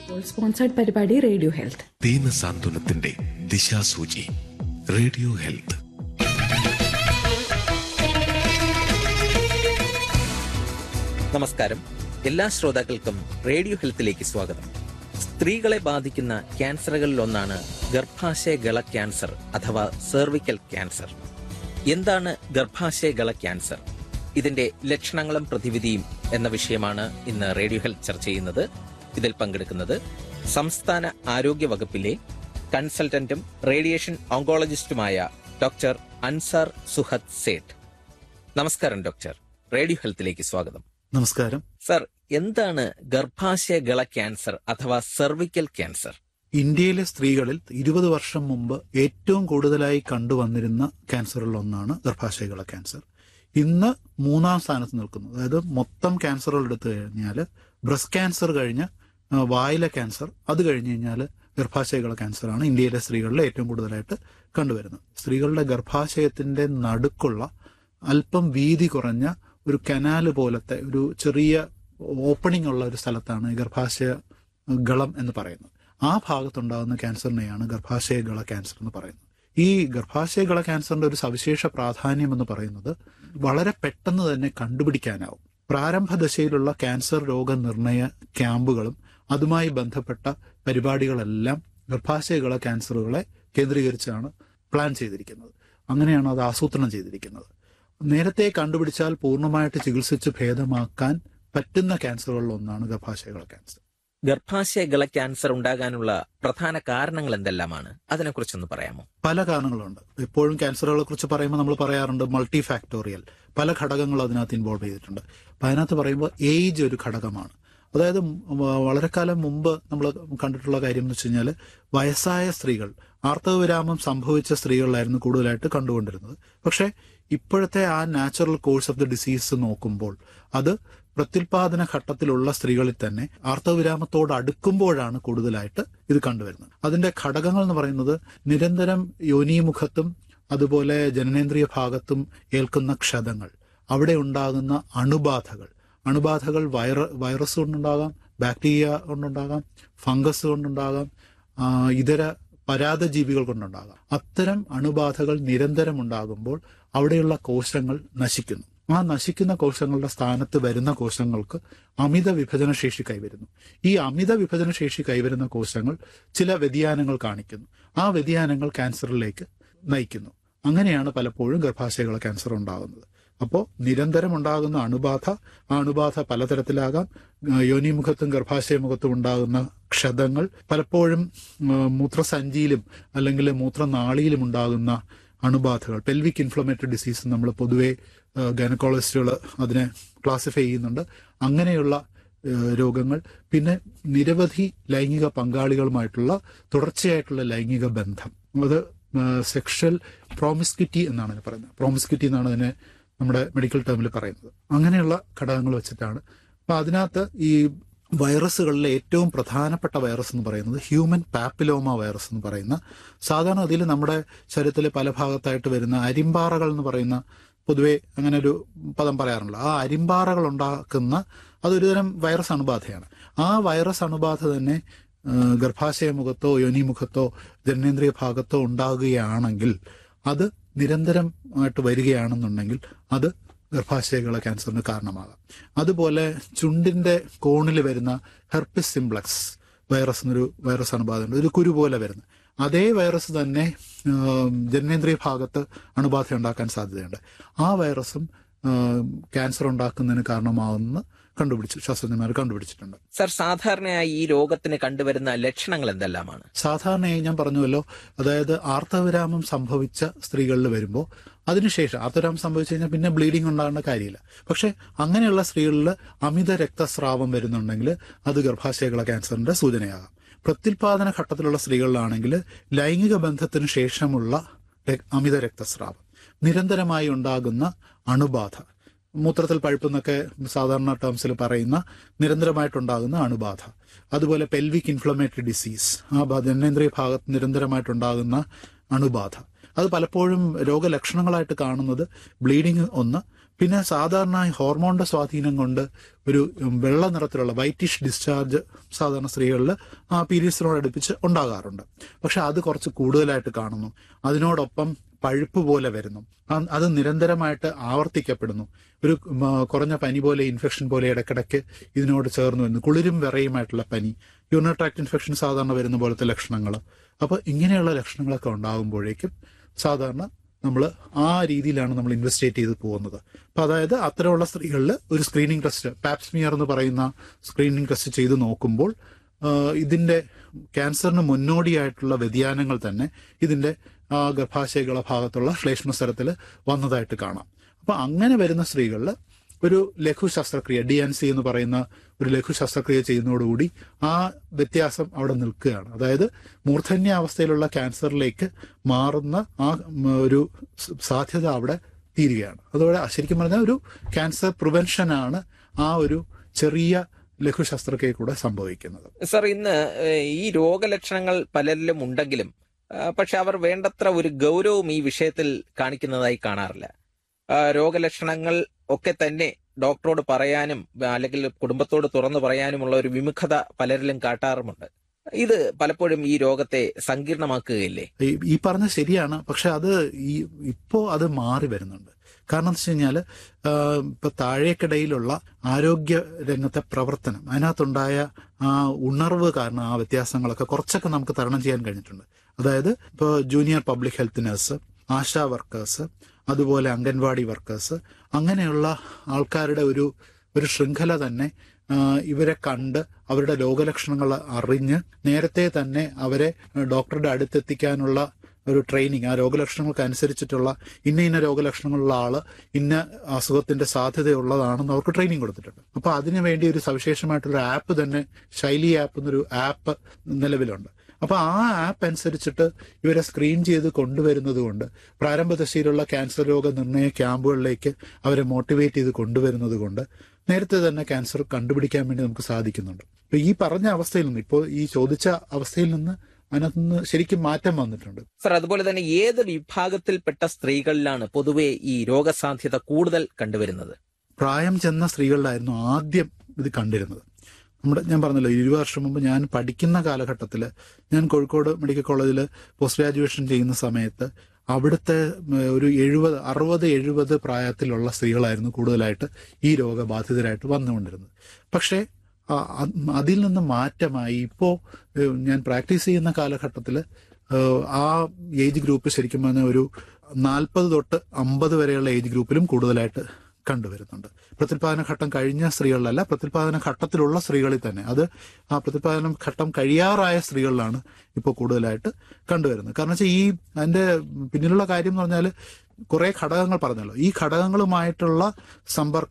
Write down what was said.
ഇപ്പോൾ സ്പോൺസേഡ് പരിപാടി radio health ദീനസാന്ത്വനത്തിന്റെ ദിശാസൂചി റേഡിയോ ഹെൽത്ത് നമസ്കാരം എല്ലാ ശ്രോതാക്കൾക്കും റേഡിയോ ഹെൽത്തിലേക്ക് സ്വാഗതം സ്ത്രീകളെ ബാധിക്കുന്ന ക്യാൻസറുകളിലൊന്നാണ് ഗർഭാശയഗള ക്യാൻസർ അഥവാ സെർവിക്കൽ ക്യാൻസർ എന്താണ് ഗർഭാശയഗള ക്യാൻസർ ഇതിന്റെ ലക്ഷണങ്ങളും പ്രതിവിധിയും എന്ന വിഷയമാണ് ഇന്ന് റേഡിയോ ഹെൽത്ത് ചർച്ച ചെയ്യുന്നത് ഇതിൽ പങ്കെടുക്കുന്നത് സംസ്ഥാന ആരോഗ്യ വകുപ്പിലെ കൺസൾട്ടന്റും റേഡിയേഷൻ ഓങ്കോളജിസ്റ്റുമായ ഡോക്ടർ അൻസാർ സുഹദ് സേഠ് നമസ്കാരം ഡോക്ടർ റേഡിയോ ഹെൽത്തിലേക്ക് സ്വാഗതം നമസ്കാരം സർ എന്താണ് ഗർഭാശയഗള ക്യാൻസർ അഥവാ സെർവിക്കൽ ക്യാൻസർ ഇന്ത്യയിലെ സ്ത്രീകളിൽ ഇരുപത് വർഷം മുമ്പ് ഏറ്റവും കൂടുതലായി കണ്ടുവന്നിരുന്ന ക്യാൻസറുകളിൽ ഒന്നാണ് ഗർഭാശയകള ക്യാൻസർ ഇന്ന് മൂന്നാം സ്ഥാനത്ത് നിൽക്കുന്നു അതായത് മൊത്തം ക്യാൻസറുകൾ എടുത്തു കഴിഞ്ഞാൽ ബ്രസ്റ്റ് ക്യാൻസർ കഴിഞ്ഞ് ആ, വായിലെ ക്യാൻസർ അത് കഴിഞ്ഞ് കഴിഞ്ഞാൽ ഗർഭാശയകള ക്യാൻസറാണ് ഇന്ത്യയിലെ സ്ത്രീകളിൽ ഏറ്റവും കൂടുതലായിട്ട് കണ്ടുവരുന്നത് സ്ത്രീകളുടെ ഗർഭാശയത്തിന്റെ നടുക്കുള്ള അല്പം വീതി കുറഞ്ഞ ഒരു കനാല് പോലത്തെ ഒരു ചെറിയ ഓപ്പണിംഗ് ഉള്ള ഒരു സ്ഥലത്താണ് ഈ ഗർഭാശയ ഗളം എന്ന് പറയുന്നത് ആ ഭാഗത്തുണ്ടാകുന്ന ക്യാൻസറിനെയാണ് ഗർഭാശയഗള ക്യാൻസർ എന്ന് പറയുന്നത് ഈ ഗർഭാശയഗള ക്യാൻസറിന്റെ ഒരു സവിശേഷ പ്രാധാന്യം എന്ന് പറയുന്നത് വളരെ പെട്ടെന്ന് തന്നെ കണ്ടുപിടിക്കാനാവും പ്രാരംഭ ദശയിലുള്ള ക്യാൻസർ രോഗനിർണയ ക്യാമ്പുകളും അതുമായി ബന്ധപ്പെട്ട പരിപാടികളെല്ലാം ഗർഭാശയഗള ക്യാൻസറുകളെ കേന്ദ്രീകരിച്ചാണ് പ്ലാൻ ചെയ്തിരിക്കുന്നത് അങ്ങനെയാണ് അത് ആസൂത്രണം ചെയ്തിരിക്കുന്നത് നേരത്തെ കണ്ടുപിടിച്ചാൽ പൂർണ്ണമായിട്ട് ചികിത്സിച്ച് ഭേദമാക്കാൻ പറ്റുന്ന ക്യാൻസറുകളിൽ ഒന്നാണ് ഗർഭാശയഗള ക്യാൻസർ ഗർഭാശയഗള ക്യാൻസർ ഉണ്ടാകാനുള്ള പ്രധാന കാരണങ്ങൾ എന്തെല്ലാമാണ് അതിനെക്കുറിച്ചൊന്ന് പറയാമോ പല കാരണങ്ങളുണ്ട് എപ്പോഴും ക്യാൻസറുകളെ കുറിച്ച് പറയുമ്പോൾ നമ്മൾ പറയാറുണ്ട് മൾട്ടി ഫാക്ടോറിയൽ പല ഘടകങ്ങൾ അതിനകത്ത് ഇൻവോൾവ് ചെയ്തിട്ടുണ്ട് അപ്പൊ അതിനകത്ത് പറയുമ്പോൾ ഏജ് ഒരു ഘടകമാണ് അതായത് വ- വളരെ കാലം മുമ്പ് നമ്മൾ കണ്ടിട്ടുള്ള കാര്യം എന്ന് വെച്ച് കഴിഞ്ഞാൽ വയസ്സായ സ്ത്രീകൾ ആർത്തവവിരാമം സംഭവിച്ച സ്ത്രീകളിലായിരുന്നു കൂടുതലായിട്ട് കണ്ടുകൊണ്ടിരുന്നത് പക്ഷേ ഇപ്പോഴത്തെ ആ natural course of the disease നോക്കുമ്പോൾ അത് പ്രത്യുൽപാദന ഘട്ടത്തിലുള്ള സ്ത്രീകളിൽ തന്നെ ആർത്തവവിരാമത്തോട് അടുക്കുമ്പോഴാണ് കൂടുതലായിട്ട് ഇത് കണ്ടുവരുന്നത് അതിന്റെ ഘടകങ്ങൾ എന്ന് പറയുന്നത് നിരന്തരം യോനീമുഖത്തും അതുപോലെ ജനനേന്ദ്രിയ ഭാഗത്തും ഏൽക്കുന്ന ക്ഷതങ്ങൾ അവിടെ ഉണ്ടാകുന്ന അണുബാധകൾ അണുബാധകൾ വൈറ വൈറസ് കൊണ്ടുണ്ടാകാം ബാക്ടീരിയ കൊണ്ടുണ്ടാകാം ഫംഗസ് കൊണ്ടുണ്ടാകാം ആ, ഇതര പരാതജീവികൾ കൊണ്ടുണ്ടാകാം അത്തരം അണുബാധകൾ നിരന്തരം ഉണ്ടാകുമ്പോൾ അവിടെയുള്ള കോശങ്ങൾ നശിക്കുന്നു ആ നശിക്കുന്ന കോശങ്ങളുടെ സ്ഥാനത്ത് വരുന്ന കോശങ്ങൾക്ക് അമിത വിഭജന ശേഷി കൈവരുന്നു ഈ അമിത വിഭജന ശേഷി കൈവരുന്ന കോശങ്ങൾ ചില വ്യതിയാനങ്ങൾ കാണിക്കുന്നു ആ വ്യതിയാനങ്ങൾ ക്യാൻസറിലേക്ക് നയിക്കുന്നു അങ്ങനെയാണ് പലപ്പോഴും ഗർഭാശയകള ക്യാൻസർ ഉണ്ടാകുന്നത് അപ്പോൾ നിരന്തരം ഉണ്ടാകുന്ന അണുബാധ ആ അണുബാധ പലതരത്തിലാകാം ആ, യോനിമുഖത്തും ഗർഭാശയമുഖത്തും ഉണ്ടാകുന്ന ക്ഷതങ്ങൾ പലപ്പോഴും ആ, മൂത്രസഞ്ചിയിലും അല്ലെങ്കിൽ മൂത്രനാളിയിലും ഉണ്ടാകുന്ന അണുബാധകൾ പെൽവിക് ഇൻഫ്ലമേറ്ററി ഡിസീസ് നമ്മൾ പൊതുവെ ഗൈനക്കോളജിസ്റ്റുകൾ അതിനെ ക്ലാസിഫൈ ചെയ്യുന്നുണ്ട് അങ്ങനെയുള്ള ഏഹ് രോഗങ്ങൾ പിന്നെ നിരവധി ലൈംഗിക പങ്കാളികളുമായിട്ടുള്ള തുടർച്ചയായിട്ടുള്ള ലൈംഗിക ബന്ധം അത് സെക്ഷൽ പ്രോമിസ്ക്യൂറ്റി എന്നാണ് അതിനെ പറയുന്നത് പ്രോമിസ്ക്യൂറ്റി എന്നാണ് അതിനെ നമ്മുടെ മെഡിക്കൽ ടേമിൽ പറയുന്നത് അങ്ങനെയുള്ള ഘടകങ്ങൾ വെച്ചിട്ടാണ് അപ്പൊ അതിനകത്ത് ഈ വൈറസുകളിലെ ഏറ്റവും പ്രധാനപ്പെട്ട വൈറസ് എന്ന് പറയുന്നത് ഹ്യൂമൻ പാപ്പിലോമ വൈറസ് എന്ന് പറയുന്ന സാധാരണ അതിൽ നമ്മുടെ ശരീരത്തിലെ പല ഭാഗത്തായിട്ട് വരുന്ന അരിമ്പാറകൾ എന്ന് പറയുന്ന പൊതുവെ അങ്ങനെ ഒരു പദം പറയാറുണ്ട് ആ അരിമ്പാറകൾ ഉണ്ടാക്കുന്ന അതൊരുതരം വൈറസ് അണുബാധയാണ് ആ വൈറസ് അണുബാധ തന്നെ ആ, ഗർഭാശയമുഖത്തോ യോനിമുഖത്തോ ജനനേന്ദ്രിയ ഭാഗത്തോ ഉണ്ടാകുകയാണെങ്കിൽ അത് നിരന്തരമായിട്ട് വരികയാണെന്നുണ്ടെങ്കിൽ അത് ഗർഭാശയകള ക്യാൻസറിന് കാരണമാകാം അതുപോലെ ചുണ്ടിന്റെ കോണിൽ വരുന്ന ഹെർപ്പിസ് സിംപ്ലക്സ് വൈറസ് എന്നൊരു വൈറസ് അണുബാധയുണ്ട് ഒരു കുരു പോലെ വരുന്ന അതേ വൈറസ് തന്നെ ആം, ജനനേന്ദ്രിയ ഭാഗത്ത് അണുബാധ ഉണ്ടാക്കാൻ സാധ്യതയുണ്ട് ആ വൈറസും ആം, ക്യാൻസർ ഉണ്ടാക്കുന്നതിന് കാരണമാവുമെന്ന് കണ്ടുപിടിച്ചു ശാസ്ത്രജ്ഞന്മാർ കണ്ടുപിടിച്ചിട്ടുണ്ട് സർ സാധാരണയായി ഈ രോഗത്തിന് കണ്ടുവരുന്ന ലക്ഷണങ്ങൾ എന്തെല്ലാമാണ് സാധാരണയായി ഞാൻ പറഞ്ഞുവല്ലോ അതായത് ആർത്തവിരാമം സംഭവിച്ച സ്ത്രീകളിൽ വരുമ്പോൾ അതിനുശേഷം ആർത്തവിരാമം സംഭവിച്ചു കഴിഞ്ഞാൽ പിന്നെ ബ്ലീഡിംഗ് ഉണ്ടാകേണ്ട കാര്യമില്ല പക്ഷെ അങ്ങനെയുള്ള സ്ത്രീകളിൽ അമിത രക്തസ്രാവം വരുന്നുണ്ടെങ്കിൽ അത് ഗർഭാശയകള ക്യാൻസറിന്റെ സൂചനയാകാം പ്രത്യുൽപാദന ഘട്ടത്തിലുള്ള സ്ത്രീകളിലാണെങ്കിൽ ലൈംഗിക ബന്ധത്തിന് ശേഷമുള്ള ര- അമിത രക്തസ്രാവം നിരന്തരമായി ഉണ്ടാകുന്ന അണുബാധ മൂത്രത്തിൽ പഴുപ്പെന്നൊക്കെ സാധാരണ ടേംസിൽ പറയുന്ന നിരന്തരമായിട്ടുണ്ടാകുന്ന അണുബാധ അതുപോലെ പെൽവിക് ഇൻഫ്ലമേറ്ററി ഡിസീസ് ആ ബ- ജനനേന്ദ്രിയ ഭാഗത്ത് നിരന്തരമായിട്ടുണ്ടാകുന്ന അണുബാധ അത് പലപ്പോഴും രോഗലക്ഷണങ്ങളായിട്ട് കാണുന്നത് ബ്ലീഡിങ് ഒന്ന് പിന്നെ സാധാരണ ഈ ഹോർമോണിന്റെ സ്വാധീനം കൊണ്ട് ഒരു ഉം, വെള്ള നിറത്തിലുള്ള വൈറ്റിഷ് ഡിസ്ചാർജ് സാധാരണ സ്ത്രീകളിൽ ആ പീരീഡ്സിനോട് അടുപ്പിച്ച് ഉണ്ടാകാറുണ്ട് പക്ഷെ അത് കുറച്ച് കൂടുതലായിട്ട് കാണുന്നു അതിനോടൊപ്പം പഴുപ്പ് പോലെ വരുന്നു ആ- അത് നിരന്തരമായിട്ട് ആവർത്തിക്കപ്പെടുന്നു ഒരു ഉം, ആ, കുറഞ്ഞ പനി പോലെ ഇൻഫെക്ഷൻ പോലെ ഇടയ്ക്കിടയ്ക്ക് ഇതിനോട് ചേർന്ന് വരുന്നു കുളിരും വിറയുമായിട്ടുള്ള പനി യൂറിനറി ട്രാക്ട് ഇൻഫെക്ഷൻ സാധാരണ വരുന്ന പോലത്തെ ലക്ഷണങ്ങൾ അപ്പോൾ ഇങ്ങനെയുള്ള ലക്ഷണങ്ങളൊക്കെ ഉണ്ടാകുമ്പോഴേക്കും സാധാരണ നമ്മൾ ആ രീതിയിലാണ് നമ്മൾ ഇൻവെസ്റ്റിഗേറ്റ് ചെയ്ത് പോകുന്നത് അപ്പൊ അതായത് അത്തരമുള്ള സ്ത്രീകളിൽ ഒരു സ്ക്രീനിങ് ടെസ്റ്റ് പാപ്സ്മിയർ എന്ന് പറയുന്ന സ്ക്രീനിങ് ടെസ്റ്റ് ചെയ്ത് നോക്കുമ്പോൾ ആ, ഇതിന്റെ ക്യാൻസറിന് മുന്നോടിയായിട്ടുള്ള വ്യതിയാനങ്ങൾ തന്നെ ഇതിന്റെ ആ, ഗർഭാശയകള ഭാഗത്തുള്ള ശ്ലേഷ്മസ്തരത്തിൽ വന്നതായിട്ട് കാണാം അപ്പൊ അങ്ങനെ വരുന്ന സ്ത്രീകളിൽ ഒരു ലഘു ശസ്ത്രക്രിയ ഡി എൻ സി എന്ന് പറയുന്ന ഒരു ലഘു ശസ്ത്രക്രിയ ചെയ്യുന്നതോടുകൂടി ആ വ്യത്യാസം അവിടെ നിൽക്കുകയാണ് അതായത് മൂർധന്യ അവസ്ഥയിലുള്ള ക്യാൻസറിലേക്ക് മാറുന്ന ആ ഉം, ഒരു സ് സാധ്യത അവിടെ തീരുകയാണ് അതോടെ ശരിക്കും പറഞ്ഞാൽ ഒരു ക്യാൻസർ പ്രിവെൻഷനാണ് ആ ഒരു ചെറിയ ലഘു ശസ്ത്രക്രിയ കൂടെ സംഭവിക്കുന്നത് സർ ഇന്ന് ഏഹ്, ഈ രോഗലക്ഷണങ്ങൾ പലരിലും ഉണ്ടെങ്കിലും ആ, പക്ഷെ അവർ വേണ്ടത്ര ഒരു ഗൗരവം ഈ വിഷയത്തിൽ കാണിക്കുന്നതായി കാണാറില്ല ആ, രോഗലക്ഷണങ്ങൾ ഒക്കെ തന്നെ ഡോക്ടറോട് പറയാനും അല്ലെങ്കിൽ കുടുംബത്തോട് തുറന്നു പറയാനുമുള്ള ഒരു വിമുഖത പലരിലും കാട്ടാറുമുണ്ട് ഇത് പലപ്പോഴും ഈ രോഗത്തെ സങ്കീർണമാക്കുകയില്ലേ ഈ- ഈ പറഞ്ഞ ശരിയാണ് പക്ഷെ അത് ഈ ഇപ്പോ അത് മാറി വരുന്നുണ്ട് കാരണം എന്താ വെച്ച് കഴിഞ്ഞാൽ ഇപ്പൊ താഴേക്കിടയിലുള്ള ആരോഗ്യ രംഗത്തെ പ്രവർത്തനം അതിനകത്തുണ്ടായ ആ ഉണർവ് കാരണം ആ വ്യത്യാസങ്ങളൊക്കെ കുറച്ചൊക്കെ നമുക്ക് തരണം ചെയ്യാൻ കഴിഞ്ഞിട്ടുണ്ട് അതായത് ഇപ്പോൾ junior public health nurse ASHA workers അതുപോലെ അംഗൻവാടി വർക്കേഴ്സ് അങ്ങനെയുള്ള ആൾക്കാരുടെ ഒരു ഒരു ശൃംഖല തന്നെ ആ, ഇവരെ കണ്ട് അവരുടെ രോഗലക്ഷണങ്ങൾ അറിഞ്ഞ് നേരത്തെ തന്നെ അവരെ ഡോക്ടറുടെ അടുത്തെത്തിക്കാനുള്ള ഒരു ട്രെയിനിങ് ആ രോഗലക്ഷണങ്ങൾക്ക് അനുസരിച്ചിട്ടുള്ള ഇന്ന ഇന്ന രോഗലക്ഷണങ്ങളുള്ള ആള് ഇന്ന അസുഖത്തിന്റെ സാധ്യതയുള്ളതാണെന്ന് അവർക്ക് ട്രെയിനിങ് കൊടുത്തിട്ടുണ്ട് അപ്പൊ അതിനു വേണ്ടി ഒരു സവിശേഷമായിട്ടുള്ള ആപ്പ് തന്നെ ശൈലി ആപ്പ് എന്നൊരു ആപ്പ് നിലവിലുണ്ട് അപ്പൊ ആ ആപ്പ് അനുസരിച്ചിട്ട് ഇവരെ സ്ക്രീൻ ചെയ്ത് കൊണ്ടുവരുന്നത് കൊണ്ട് പ്രാരംഭ ദശയിലുള്ള ക്യാൻസർ രോഗ നിർണയ ക്യാമ്പുകളിലേക്ക് അവരെ മോട്ടിവേറ്റ് ചെയ്ത് കൊണ്ടുവരുന്നത് കൊണ്ട് നേരത്തെ തന്നെ ക്യാൻസർ കണ്ടുപിടിക്കാൻ വേണ്ടി നമുക്ക് സാധിക്കുന്നുണ്ട് ഇപ്പൊ ഈ പറഞ്ഞ അവസ്ഥയിൽ നിന്ന് ഇപ്പോൾ ഈ ചോദിച്ച അവസ്ഥയിൽ നിന്ന് അതിനകത്ത് നിന്ന് ശരിക്കും മാറ്റം വന്നിട്ടുണ്ട് സർ അതുപോലെ തന്നെ ഏത് വിഭാഗത്തിൽപ്പെട്ട സ്ത്രീകളിലാണ് പൊതുവെ ഈ രോഗസാധ്യത കൂടുതൽ കണ്ടുവരുന്നത് പ്രായം ചെന്ന സ്ത്രീകളിലായിരുന്നു ആദ്യം ഇത് കണ്ടിരുന്നത് നമ്മുടെ ഞാൻ പറഞ്ഞല്ലോ ഇരുപത് വർഷം മുമ്പ് ഞാൻ പഠിക്കുന്ന കാലഘട്ടത്തിൽ ഞാൻ കോഴിക്കോട് മെഡിക്കൽ കോളേജിൽ പോസ്റ്റ് ഗ്രാജുവേഷൻ ചെയ്യുന്ന സമയത്ത് അവിടുത്തെ ഉം, ഒരു എഴുപത് അറുപത് എഴുപത് പ്രായത്തിലുള്ള സ്ത്രീകളായിരുന്നു കൂടുതലായിട്ട് ഈ രോഗബാധിതരായിട്ട് വന്നുകൊണ്ടിരുന്നത് പക്ഷേ ആ, അത് അതിൽ നിന്ന് മാറ്റമായി ഇപ്പോൾ ഞാൻ പ്രാക്ടീസ് ചെയ്യുന്ന കാലഘട്ടത്തിൽ ആ ഏജ് ഗ്രൂപ്പ് ശരിക്കും പറഞ്ഞാൽ ഒരു നാൽപ്പത് തൊട്ട് അമ്പത് വരെയുള്ള ഏജ് ഗ്രൂപ്പിലും കൂടുതലായിട്ട് കണ്ടുവരുന്നുണ്ട് പ്രത്യുൽപാദന ഘട്ടം കഴിഞ്ഞ സ്ത്രീകളിലല്ല പ്രത്യുൽപാദന ഘട്ടത്തിലുള്ള സ്ത്രീകളിൽ തന്നെ അത് ആ പ്രത്യുൽപാദന ഘട്ടം കഴിയാറായ സ്ത്രീകളിലാണ് ഇപ്പോൾ കൂടുതലായിട്ട് കണ്ടുവരുന്നത് കാരണം വെച്ചാൽ ഈ അതിന്റെ പിന്നിലുള്ള കാര്യം എന്ന് പറഞ്ഞാൽ കുറെ ഘടകങ്ങൾ പറഞ്ഞല്ലോ ഈ ഘടകങ്ങളുമായിട്ടുള്ള സമ്പർക്കം